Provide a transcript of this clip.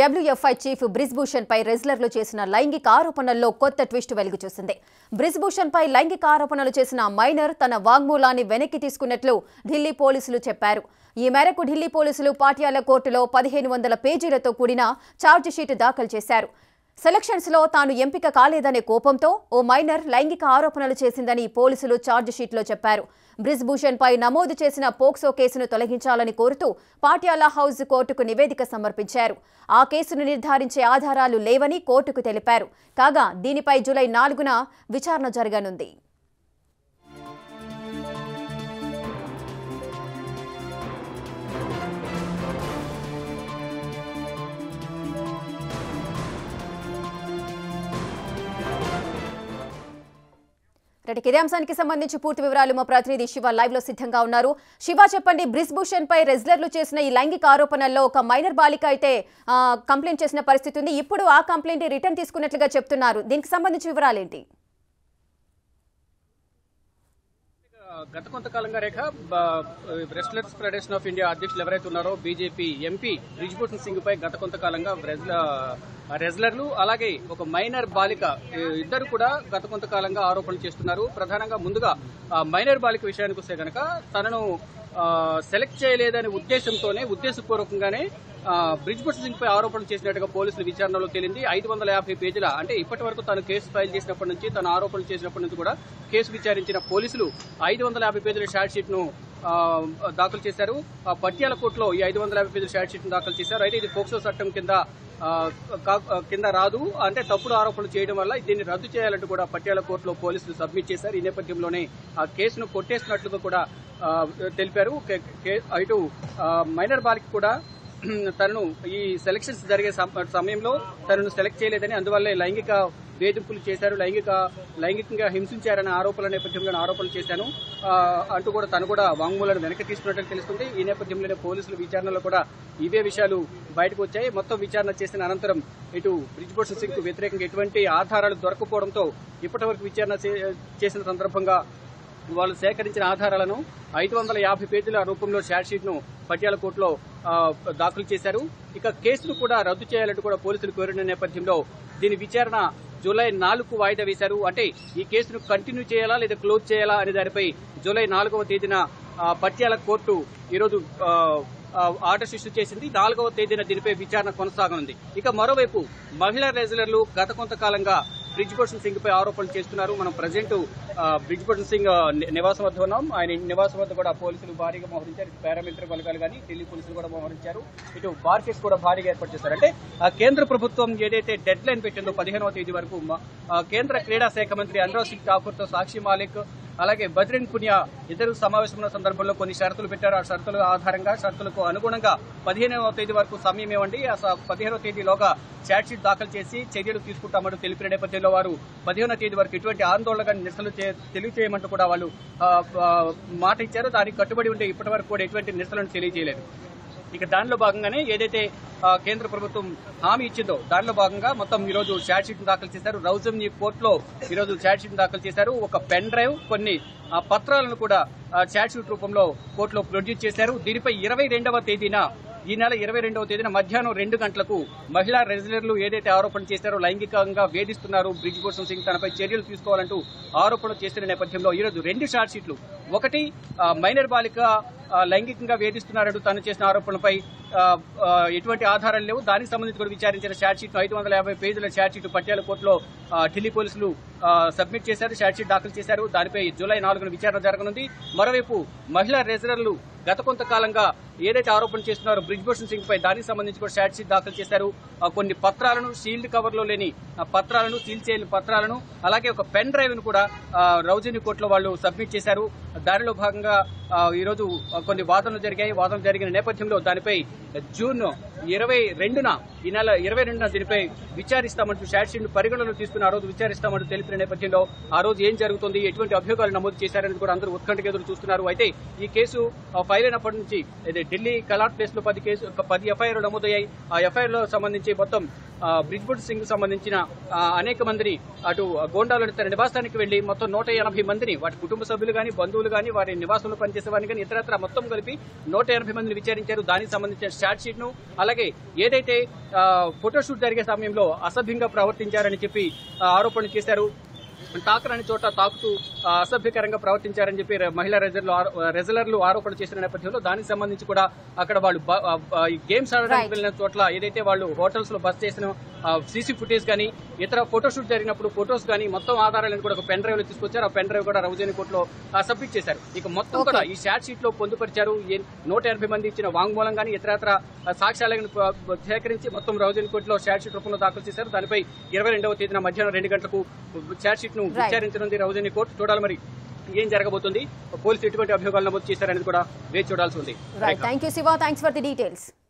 WFI chief Brij Bhushan పై రెజ్లర్లు చేసిన లైంగిక ఆరోపణల్లో కొత్త ట్విస్ట్ వెలుగు చూసింది బ్రిజ్భూషణ్ పై లైంగిక ఆరోపణలు చేసిన మైనర్ తన వాంగ్మూలాన్ని వెనక్కి తీసుకున్నట్లు ఢిల్లీ పోలీసులు చెప్పారు ఈ మేరకు ఢిల్లీ పోలీసులు పాటియాలా కోర్టులో పదిహేను వందల పేజీలతో కూడిన ఛార్జిషీట్ దాఖలు చేశారు సెలక్షన్స్ లో తాను ఎంపిక కాలేదనే కోపంతో ఓ మైనర్ లైంగిక ఆరోపణలు చేసిందని పోలీసులు ఛార్జిషీట్లో చెప్పారు బ్రిజ్భూషణ్ పై నమోదు చేసిన పోక్సో కేసును తొలగించాలని కోరుతూ పాటియాలా హౌస్ కోర్టుకు నివేదిక సమర్పించారు ఆ కేసును నిర్ధారించే ఆధారాలు లేవని కోర్టుకు తెలిపారు కాగా దీనిపై జూలై నాలుగున విచారణ జరగనుంది రైట్ ఇదే అంశానికి సంబంధించి పూర్తి వివరాలు మా ప్రతినిధి శివ లైవ్ లో సిద్ధంగా ఉన్నారు శివ చెప్పండి బ్రిజ్భూషణ్ పై రెజ్లర్లు చేసిన ఈ లైంగిక ఆరోపణల్లో ఒక మైనర్ బాలిక అయితే ఆ, కంప్లైంట్ చేసిన పరిస్థితి ఉంది ఇప్పుడు ఆ కంప్లైంట్ రిటర్న్ తీసుకున్నట్లుగా చెప్తున్నారు దీనికి సంబంధించి వివరాలేంటి గత కొంతకాలంగా రేఖ రెస్లర్స్ ఫెడరేషన్ ఆఫ్ ఇండియా అధ్యక్షులు ఎవరైతే ఉన్నారో బీజేపీ ఎంపీ బ్రిజ్భూషణ్ సింగ్ పై గత కొంతకాలంగా రెజ్ల- రెజ్లర్లు అలాగే ఒక మైనర్ బాలిక ఈ ఇద్దరు కూడా గత కొంతకాలంగా ఆరోపణలు చేస్తున్నారు ప్రధానంగా ముందుగా ఆ మైనర్ బాలిక విషయానికి వస్తే కనుక తనను ఆ, సెలెక్ట్ చేయలేదనే ఉద్దేశంతోనే ఉద్దేశపూర్వకంగానే ఆ, బ్రిజ్భూషణ్ సింగ్ పై ఆరోపణలు చేసినట్టుగా పోలీసుల విచారణలో తేలింది ఐదు వందల యాభై పేజీల అంటే ఇప్పటి వరకు తను కేసు ఫైల్ చేసినప్పటి నుంచి తను ఆరోపణలు చేసినప్పటి నుంచి కూడా కేసు విచారించిన పోలీసులు ఐదు వందల యాభై పేజీల షార్ట్ షీట్ ను ఆ, దాఖలు చేశారు ఆ, పట్యాల కోర్టులో ఈ ఐదు వందల యాభై పేజీల షార్ట్ షీట్ ను దాఖలు చేశారు అయితే ఇది పోక్సో చట్టం కింద ఆ, కా- కింద రాదు అంటే తప్పుడు ఆరోపణలు చేయడం వల్ల దీన్ని రద్దు చేయాలంటూ కూడా పట్యాల కోర్టులో పోలీసులు సబ్మిట్ చేశారు ఈ నేపథ్యంలోనే ఆ కేసును కొట్టేసినట్లుగా కూడా ఆ, తెలిపారు కే- కే- ఇటు ఆ, మైనర్ బాలిక కూడా తనను ఈ సెలక్షన్స్ జరిగే సమ- సమయంలో తనను సెలెక్ట్ చేయలేదని అందువల్లే లైంగిక వేధింపులు చేశారు లైంగిక లైంగికంగా హింసించారనే ఆరోపణల నేపథ్యంలో ఆరోపణలు చేశాను ఆ, అంటూ కూడా తను కూడా వాంగ్మూలను వెనక్కి తీసుకున్నట్టు తెలుస్తుంది ఈ నేపథ్యంలోనే పోలీసుల విచారణలో కూడా ఇవే విషయాలు బయటకు వచ్చాయి మొత్తం విచారణ చేసిన అనంతరం ఇటు బ్రిజ్భూషణ్ సింగ్ కు వ్యతిరేకంగా ఎటువంటి ఆధారాలు దొరకపోవడంతో ఇప్పటివరకు విచారణ చే- చేసిన సందర్భంగా వాళ్ళు సేకరించిన ఆధారాలను ఐదు వందల యాభై పేజీల రూపంలో షార్ట్ షీట్ ను పట్యాల కోర్టులో ఆ, దాఖలు చేశారు ఇక కేసును కూడా రద్దు చేయాలంటూ కూడా పోలీసులు కోరిన నేపథ్యంలో దీని విచారణ జూలై నాలుగు వాయిదా వేశారు అంటే ఈ కేసును కంటిన్యూ చేయాలా లేదా క్లోజ్ చేయాలా అనే దానిపై జూలై నాలుగవ తేదీన ఆ, పట్యాల కోర్టు ఈరోజు ఆ, ఆ, ఆర్డర్స్ ఇష్యూ చేసింది నాలుగవ తేదీన దీనిపై విచారణ కొనసాగనుంది ఇక మరోవైపు మహిళా రెజ్లర్లు గత కొంతకాలంగా బ్రిజ్భూషణ్ సింగ్ పై ఆరోపణలు చేస్తున్నారు మనం ప్రజెంట్ బ్రిజ్భూషణ్ సింగ్ ఆ, ని- నివాసం వద్ద ఉన్నాం ఆయన నివాసం వద్ద కూడా పోలీసులు భారీగా మోహరించారు ఇటు పారామిలిటరీ బలగాలు కానీ ఢిల్లీ పోలీసులు కూడా మోహరించారు ఇటు బార్కెట్స్ కూడా భారీగా ఏర్పాటు చేశారు అంటే ఆ కేంద్ర ప్రభుత్వం ఏదైతే డెడ్ లైన్ పెట్టిందో పదిహేనవ తేదీ వరకు మ- ఆ, కేంద్ర క్రీడా శాఖ మంత్రి అనురాగ్ సింగ్ ఠాకూర్ తో సాక్షి మాలిక్ అలాగే బజరంగ్ పునియా ఇద్దరు సమావేశమైన సందర్భంలో కొన్ని షరతులు పెట్టారు ఆ షరతుల ఆధారంగా షరతులకు అనుగుణంగా పదిహేనవ తేదీ వరకు సమయం ఇవ్వండి ఆ స- పదిహేనవ తేదీలోగా ఛార్జ్ షీట్ దాఖలు చేసి చర్యలు తీసుకుంటామంటూ తెలిపిన నేపథ్యంలో వారు పదిహేనవ తేదీ వరకు ఎటువంటి ఆందోళన నిరసనలు చే- తెలియజేయమంటూ కూడా వాళ్ళు ఆ, ఆ, మాట ఇచ్చారు దానికి కట్టుబడి ఉంటే ఇప్పటి వరకు కూడా ఎటువంటి నిరసనలు తెలియజేయలేదు ఇక దానిలో భాగంగానే ఏదైతే ఆ, కేంద్ర ప్రభుత్వం హామీ ఇచ్చిందో దానిలో భాగంగా మొత్తం ఈ రోజు ఛార్జ్ షీట్ దాఖలు చేశారు రౌజమ్ని కోర్టులో ఈ రోజు ఛార్జ్ షీట్ దాఖలు చేశారు ఒక పెన్ డ్రైవ్ కొన్ని ఆ, పత్రాలను కూడా ఛార్జ్ షీట్ రూపంలో కోర్టులో ప్రొడ్యూస్ చేశారు దీనిపై ఇరవై రెండవ తేదీన ఈ నెల ఇరవై రెండవ తేదీన మధ్యాహ్నం రెండు గంటలకు మహిళా రెజ్లర్లు ఏదైతే ఆరోపణ చేశారో లైంగికంగా వేధిస్తున్నారు బ్రిజ్భూషణ్ సింగ్ తనపై చర్యలు తీసుకోవాలంటూ ఆరోపణలు చేసిన నేపథ్యంలో ఈరోజు రెండు షార్ట్ షీట్లు ఒకటి ఆ, మైనర్ బాలిక ఆ, లైంగికంగా వేధిస్తున్నారంటూ తను చేసిన ఆరోపణలపై ఆ, ఆ, ఎటువంటి ఆధారాలు లేవు దానికి సంబంధించి కూడా విచారించిన ఛార్జ్ షీట్ ఐదు వందల యాభై పేజీల ఛార్జ్ షీట్ పట్యాల కోర్టులో ఆ, ఢిల్లీ పోలీసులు ఆ, సబ్మిట్ చేశారు ఛార్జ్ షీట్ దాఖలు చేశారు దానిపై జూలై నాలుగున విచారణ జరగనుంది మరోవైపు మహిళా రెజరర్లు గత కొంతకాలంగా ఏదైతే ఆరోపణ చేస్తున్నారో బ్రిజ్భూషణ్ సింగ్ పై దానికి సంబంధించి కూడా ఛార్జ్ షీట్ దాఖలు చేశారు ఆ, కొన్ని పత్రాలను సీల్డ్ కవర్ లో లేని ఆ, పత్రాలను సీల్ చేయని పత్రాలను అలాగే ఒక పెన్ డ్రైవ్ ను కూడా ఆ, రౌజని కోర్టులో వాళ్ళు సబ్మిట్ చేశారు దానిలో భాగంగా ఆ, ఈ రోజు ఆ, కొన్ని వాదనలు జరిగాయి వాదనలు జరిగిన నేపథ్యంలో దానిపై జూన్ ఇరవై రెండున ఈ నెల ఇరవై రెండున దీనిపై విచారిస్తామంటూ షార్ట్ షీట్ పరిగణనలో తీసుకుని ఆ రోజు విచారిస్తామంటూ తెలిపిన నేపథ్యంలో ఆ రోజు ఏం జరుగుతుంది ఎటువంటి అభియోగాలు నమోదు చేశారని కూడా అందరూ ఉత్కంఠగా ఎదురు చూస్తున్నారు అయితే ఈ కేసు ఆ, ఫైల్ అయినప్పటి నుంచి ఇది ఢిల్లీ కలాట్ ప్లేస్ లో పది కేసు పది ఎఫ్ఐఆర్ నమోదయ్యాయి ఆ ఎఫ్ఐఆర్ లో సంబంధించి మొత్తం బ్రిజ్బుట్ సింగ్ సంబంధించిన ఆ, అనేక మందిని అటు గోండాలోని తన నివాసానికి వెళ్లి మొత్తం నూట ఎనభై మందిని వాటి కుటుంబ సభ్యులు గాని బంధువులు గాని వారి నివాసంలో పనిచేసే వారిని కానీ ఇతరత్ర మొత్తం కలిపి నూట ఎనభై మందిని విచారించారు దానికి సంబంధించిన స్టార్ట్ షీట్ ను అలాగే ఏదైతే ఆ, ఫోటోషూట్ జరిగే సమయంలో అసభ్యంగా ప్రవర్తించారని చెప్పి ఆ, ఆరోపణలు చేశారు తాకరాని చోట తాకుతూ ఆ, అసభ్యకరంగా ప్రవర్తించారని చెప్పి ర- మహిళా రెజర్లు ఆరో- రెజలర్లు ఆరోపణ చేసిన నేపథ్యంలో దానికి సంబంధించి కూడా అక్కడ వాళ్ళు బ- ఆ, ఆ, ఈ గేమ్స్ ఆడడానికి Right. వెళ్ళిన చోట్ల ఏదైతే వాళ్ళు హోటల్స్ లో బస్ చేసిన సీసీ ఫుటేజ్ కానీ ఇతర ఫోటోషూట్ జరిగినప్పుడు ఫోటోస్ కానీ మొత్తం ఆధారాలను కూడా ఒక పెన్ డ్రైవ్ లో తీసుకొచ్చారు ఆ పెన్ డ్రైవ్ కూడా రౌజేని కోర్టులో సబ్మిట్ చేశారు ఇక మొత్తం Okay. కూడా ఈ షార్ట్ షీట్ లో పొందుపరిచారు ఏ- నూట ఎనభై మంది ఇచ్చిన వాంగ్మూలం కానీ ఇతరత్ర సాక్ష్యాలను ప- ప- సేకరించి మొత్తం రౌజన్ కోర్టులో షార్ట్ షీట్ రూపంలో దాఖలు చేశారు దానిపై ఇరవై రెండవ తేదీన మధ్యాహ్నం రెండు గంటలకు షార్ట్ షీట్ ను Right. విచారించనుంది రౌజని కోర్టు చూడాలి మరి ఏం జరగబోతుంది పోలీసులు ఎటువంటి అభియోగాలు నమోదు చేశారనేది కూడా వేచి చూడాల్సి ఉంది right thank you Shiva thanks for the details